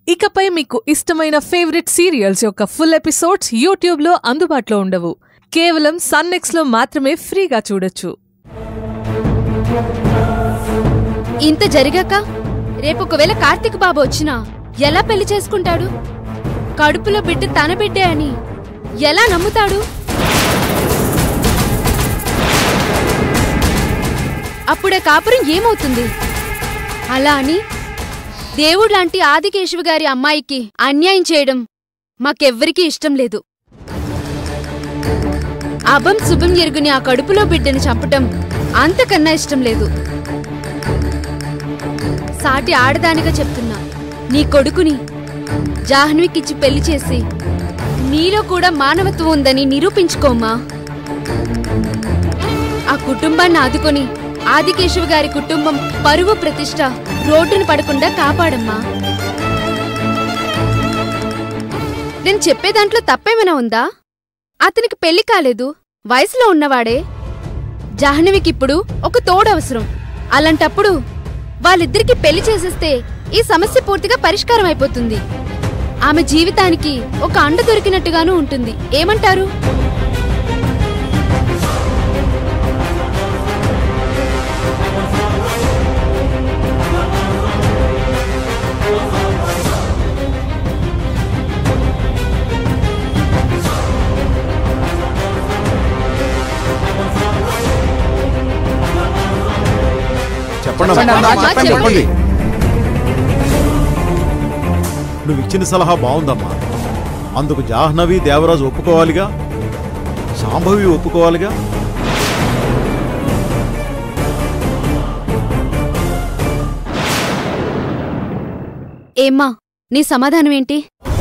ఇకపై మీకు ఇష్టమైన ఫేవరెట్ సీరియల్స్ యొక్క ఫుల్ ఎపిసోడ్స్ యూట్యూబ్లో అందుబాటులో ఉండవు కేవలం సన్నెక్స్లో మాత్రమే ఫ్రీగా చూడొచ్చు ఇంత జరిగాక రేపు ఒకవేళ కార్తీక్ బాబు వచ్చినా ఎలా పెళ్లి చేసుకుంటాడు కడుపులో బిడ్డ తన బిడ్డే అని ఎలా నమ్ముతాడు అప్పుడే కాపురం ఏమవుతుంది అలా అని దేవుడు లాంటి ఆదికేశవ గారి అమ్మాయికి అన్యాయం చేయడం మాకెవ్వరికీ ఇష్టం లేదు అభం శుభం ఎరుగుని ఆ కడుపులో బిడ్డని చంపటం అంతకన్నా ఇష్టం లేదు సాటి ఆడదానిగా చెప్తున్నా నీ కొడుకుని జాహ్నవికిచ్చి పెళ్లి చేసి నీలో కూడా మానవత్వం ఉందని నిరూపించుకోమ్మా ఆ కుటుంబాన్ని ఆదుకొని ఆదికేశవ గారి కుటుంబం పరువు ప్రతిష్ట రోడ్డును పడకుండా కాపాడమ్మా నేను చెప్పే దాంట్లో తప్పేమైనా ఉందా అతనికి పెళ్లి కాలేదు వయసులో ఉన్నవాడే జాహ్నవికిప్పుడు ఒక తోడు అవసరం అలాంటప్పుడు వాళ్ళిద్దరికి పెళ్లి చేసేస్తే ఈ సమస్య పూర్తిగా పరిష్కారం అయిపోతుంది ఆమె జీవితానికి ఒక అండ దొరికినట్టుగానూ ఉంటుంది ఏమంటారు చెప్పండి చెప్పండి అమ్మా, అమ్మా, చెప్పండి చెప్పండి. చెప్పండి నువ్వు ఇచ్చిన సలహా బాగుందమ్మా అందుకు జాహ్నవి దేవరాజు ఒప్పుకోవాలిగా శాంభవి ఒప్పుకోవాలిగా ఏమ్మా నీ సమాధానం ఏంటి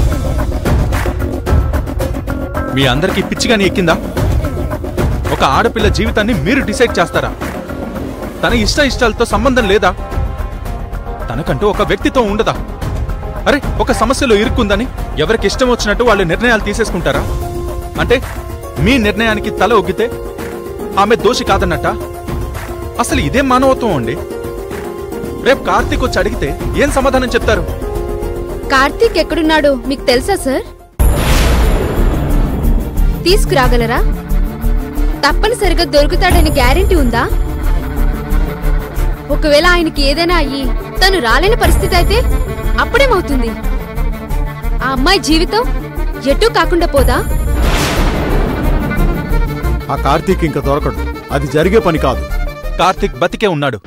మీ అందరికీ పిచ్చిగాని ఎక్కిందా ఒక ఆడపిల్ల జీవితాన్ని మీరు డిసైడ్ చేస్తారా తన ఇష్ట ఇష్టాలతో సంబంధం లేదా తనకంటూ ఒక వ్యక్తితో ఉండదా అరే ఒక సమస్యలో ఇరుక్కుందని ఎవరికి ఇష్టం వచ్చినట్టు వాళ్ళు నిర్ణయాలు తీసేసుకుంటారా అంటే మీ నిర్ణయానికి తల ఒగ్గితే ఆమె దోషి కాదన్నట్ట అసలు ఇదేం మానవత్వం అండి రేపు కార్తీక్ వచ్చి అడిగితే ఏం సమాధానం చెప్తారు కార్తీక్ ఎక్కడున్నాడో మీకు తెలుసా సార్ తీసుకురాగలరా తప్పనిసరిగా దొరుకుతాడని గ్యారెంటీ ఉందా ఒకవేళ ఆయనకి ఏదైనా అయ్యి తను రాలేని పరిస్థితి అయితే అప్పుడేమవుతుంది ఆ అమ్మాయి జీవితం ఎటూ కాకుండా పోదా ఆ కార్తీక్ ఇంకా దొరకడు అది జరిగే పని కాదు కార్తీక్ బతికే ఉన్నాడు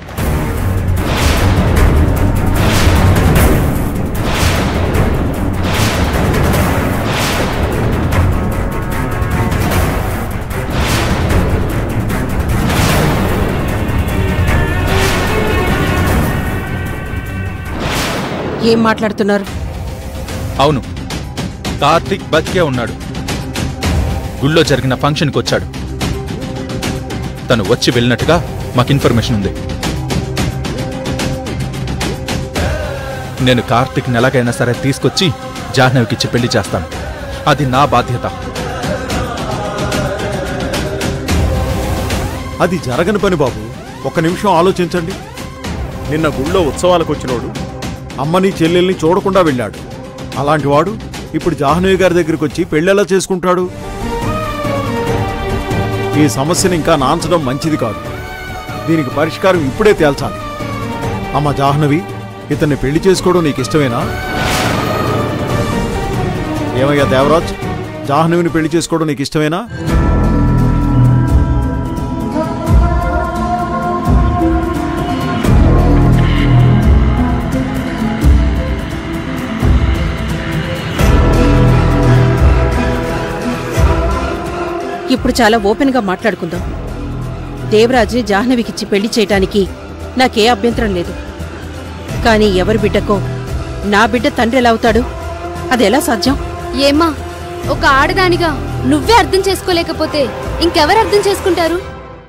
ఏం మాట్లాడుతున్నారు అవును కార్తీక్ బతికే ఉన్నాడు గుళ్ళో జరిగిన ఫంక్షన్కి వచ్చాడు తను వచ్చి వెళ్ళినట్టుగా మాకు ఇన్ఫర్మేషన్ ఉంది నేను కార్తీక్ ఎలాగైనా సరే తీసుకొచ్చి జాహ్నవికిచ్చి పెళ్లి చేస్తాను అది నా బాధ్యత అది జరగని పని బాబు ఒక నిమిషం ఆలోచించండి నిన్న గుళ్ళో ఉత్సవాలకు వచ్చినోడు అమ్మని చెల్లెల్ని చూడకుండా వెళ్ళాడు అలాంటి వాడు ఇప్పుడు జాహ్నవి గారి దగ్గరికి వచ్చి పెళ్ళెలా చేసుకుంటాడు ఈ సమస్యను ఇంకా నాంచడం మంచిది కాదు దీనికి పరిష్కారం ఇప్పుడే తేల్చాలి అమ్మ జాహ్నవి ఇతన్ని పెళ్లి చేసుకోవడం నీకు ఇష్టమేనా ఏమయ్యా దేవరాజ్ జాహ్నవిని పెళ్లి చేసుకోవడం నీకు ఇష్టమేనా ఇప్పుడు చాలా ఓపెన్ గా మాట్లాడుకుందాం దేవరాజ్ని జాహ్నవికిచ్చి పెళ్లి చేయటానికి నాకే అభ్యంతరం లేదు కానీ ఎవరి బిడ్డకో నా బిడ్డ తండ్రి ఎలా అవుతాడు అదెలా సాధ్యం ఏమ్మా ఒక ఆడదానిగా నువ్వే అర్థం చేసుకోలేకపోతే ఇంకెవరు అర్థం చేసుకుంటారు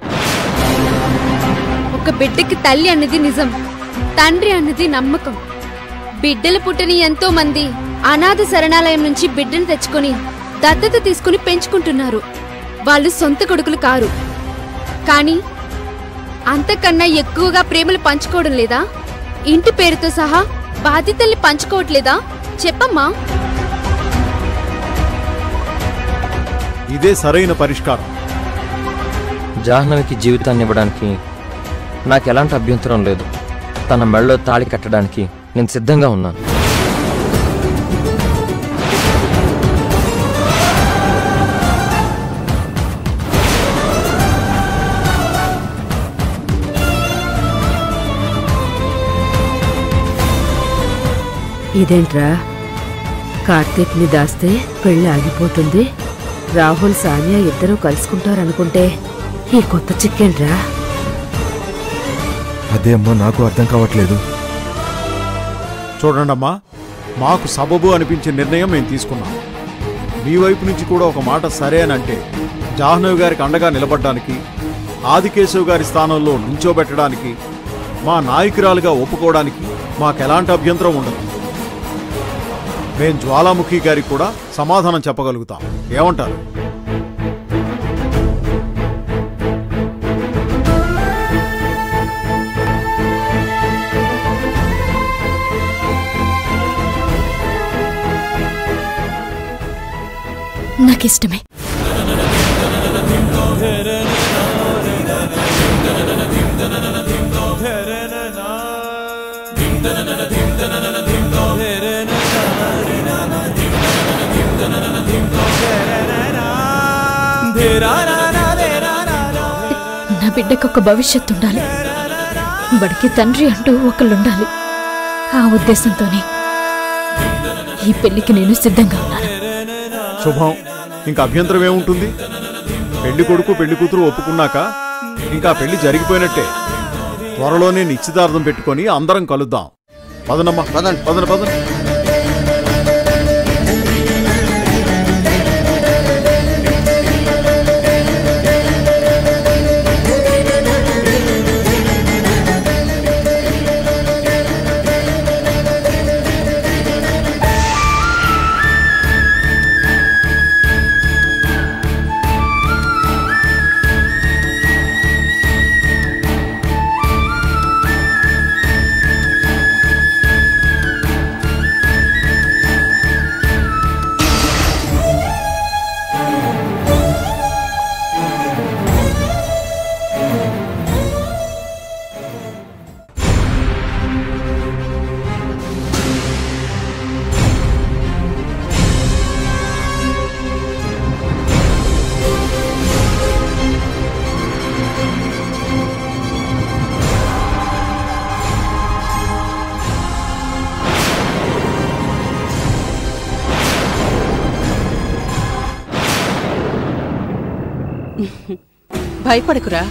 ఒక బిడ్డకి తల్లి అన్నది నిజం తండ్రి అన్నది నమ్మకం బిడ్డలు పుట్టని ఎంతో మంది అనాథ శరణాలయం నుంచి బిడ్డను తెచ్చుకొని దత్తత తీసుకుని పెంచుకుంటున్నారు వాళ్ళు సొంత కొడుకులు కారు కానీ అంతకన్నా ఎక్కువగా ప్రేమలు పంచుకోవడం లేదా ఇంటి పేరుతో సహా బాధ్యతల్ని పంచుకోవట్లేదా చెప్పమ్మా ఇదే సరైన పరిష్కారం జాహ్నవికి జీవితాన్ని ఇవ్వడానికి నాకు ఎలాంటి అభ్యంతరం లేదు తన మెళ్ళలో తాళి కట్టడానికి నేను సిద్ధంగా ఉన్నాను ఇదేంట్రా కార్తీక్ని దాస్తే పెళ్లి ఆగిపోతుంది రాహుల్ సానియా ఇద్దరూ కలుసుకుంటారనుకుంటే ఈ కొత్త చిక్కేంట్రా అదే అమ్మా నాకు అర్థం కావట్లేదు చూడండమ్మా మాకు సబబు అనిపించే నిర్ణయం మేము తీసుకున్నాం మీ వైపు నుంచి కూడా ఒక మాట సరే అని అంటే జాహ్నవి గారికి అండగా నిలబడడానికి ఆదికేశవ్ గారి స్థానంలో నుంచోబెట్టడానికి మా నాయకురాలుగా ఒప్పుకోవడానికి మాకెలాంటి అభ్యంతరం ఉండదు మేం జ్వాలాముఖి గారికి కూడా సమాధానం చెప్పగలుగుతాం ఏమంటారు నాకిష్టమే నా బిడ్డకు ఒక భవిష్యత్తు ఉండాలి బడికి తండ్రి అంటూ ఒకళ్ళుండాలి ఆ ఉద్దేశంతోనే ఈ పెళ్లికి నేను సిద్ధంగా ఉన్నాను శుభం ఇంకా అభ్యంతరం ఏముంటుంది పెళ్లి కొడుకు పెళ్లి కూతురు ఒప్పుకున్నాక ఇంకా పెళ్లి జరిగిపోయినట్టే త్వరలోనే నిశ్చితార్థం పెట్టుకొని అందరం కలుద్దాం పదనమ్మా పదండి పదన పదన భయపడకురా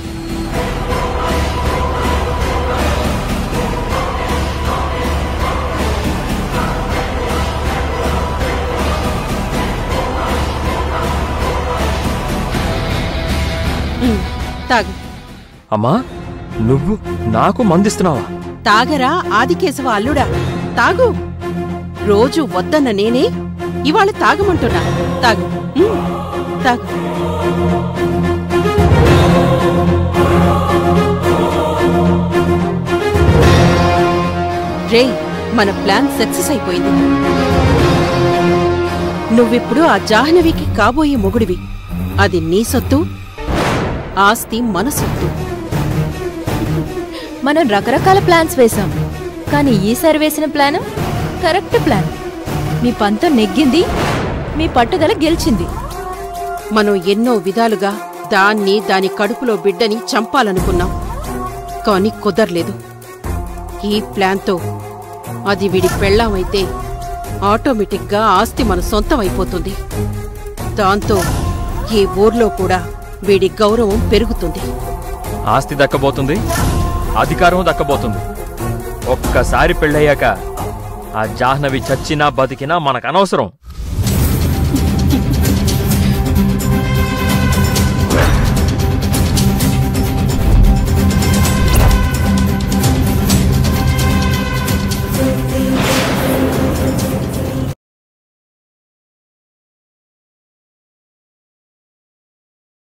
ఉమ్, తాగు అమ్మా నువ్వు నాకు మందిస్తున్నావా తాగరా ఆదికేశవ అల్లుడా తాగు రోజు వద్దన్న నేనే ఇవాళ తాగమంటున్నా తాగు ఉమ్, తాగు రే మన ప్లాన్ సక్సెస్ అయిపోయింది నువ్విప్పుడు ఆ జాహ్నవికి కాబోయే మొగుడివి అది నీ సొత్తు ఆస్తి మన సొత్తు మనం రకరకాల ప్లాన్స్ వేశాం కానీ ఈసారి వేసిన ప్లాన్ కరెక్ట్ ప్లాన్ మీ పంతం నెగ్గింది మీ పట్టుదల గెలిచింది మనం ఎన్నో విధాలుగా దాన్ని దాని కడుపులో బిడ్డని చంపాలనుకున్నాం కాని కుదరలేదు ఈ ప్లాన్తో అది వీడి పెళ్ళామైతే ఆటోమేటిక్గా ఆస్తి మన సొంతం అయిపోతుంది దాంతో ఈ ఊర్లో కూడా వీడి గౌరవం పెరుగుతుంది ఆస్తి దక్కబోతుంది అధికారం దక్కబోతుంది ఒక్కసారి పెళ్ళయ్యాక ఆ జాహ్నవి చచ్చినా బతికినా మనకు అనవసరం